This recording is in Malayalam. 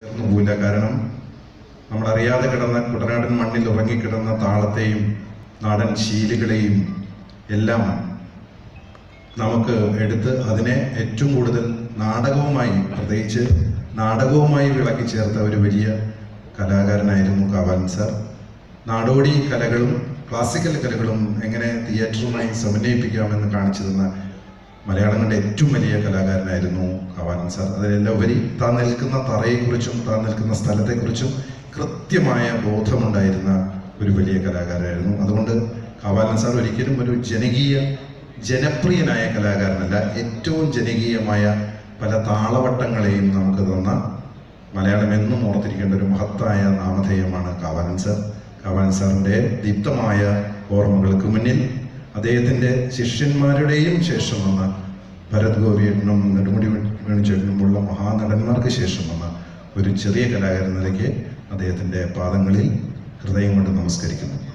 പോകില്ല കാരണം നമ്മളറിയാതെ കിടന്ന കുട്ടനാടൻ മണ്ണിൽ ഉറങ്ങിക്കിടന്ന താളത്തെയും നാടൻ ശീലുകളെയും എല്ലാം നമുക്ക് എടുത്ത് അതിനെ ഏറ്റവും കൂടുതൽ നാടകവുമായി പ്രത്യേകിച്ച് നാടകവുമായി വിളക്കി ചേർത്ത ഒരു വലിയ കലാകാരനായിരുന്നു കാവാലൻ സാർ നാടോടി കലകളും ക്ലാസിക്കൽ കലകളും എങ്ങനെ തിയേറ്ററുമായി സമന്വയിപ്പിക്കാമെന്ന് കാണിച്ചു തന്ന മലയാളങ്ങളുടെ ഏറ്റവും വലിയ കലാകാരനായിരുന്നു കാവാലൻ സാർ അതിലെല്ലാം ഉപരി താൻ നിൽക്കുന്ന തറയെക്കുറിച്ചും താൻ നിൽക്കുന്ന സ്ഥലത്തെക്കുറിച്ചും കൃത്യമായ ബോധമുണ്ടായിരുന്ന ഒരു വലിയ കലാകാരനായിരുന്നു അതുകൊണ്ട് കാവാലൻ സാർ ഒരിക്കലും ഒരു ജനകീയ ജനപ്രിയനായ കലാകാരനല്ല ഏറ്റവും ജനകീയമായ പല താളവട്ടങ്ങളെയും നമുക്ക് തന്ന മലയാളം എന്നും ഓർത്തിരിക്കേണ്ട ഒരു മഹത്തായ നാമധേയമാണ് കാവാലൻ സാർ കാവാലൻ സാറിൻ്റെ ദീപ്തമായ ഓർമ്മകൾക്ക് മുന്നിൽ അദ്ദേഹത്തിൻ്റെ ശിഷ്യന്മാരുടെയും ശേഷം വന്ന ഭരത് ഗോപിയേട്ടനും നെടുമുടി വേണുചേട്ടനുമുള്ള മഹാനടന്മാർക്ക് ശേഷം വന്ന ഒരു ചെറിയ കലാകാരൻ നിലയ്ക്ക് അദ്ദേഹത്തിൻ്റെ പാദങ്ങളിൽ ഹൃദയം കൊണ്ട് നമസ്കരിക്കുന്നു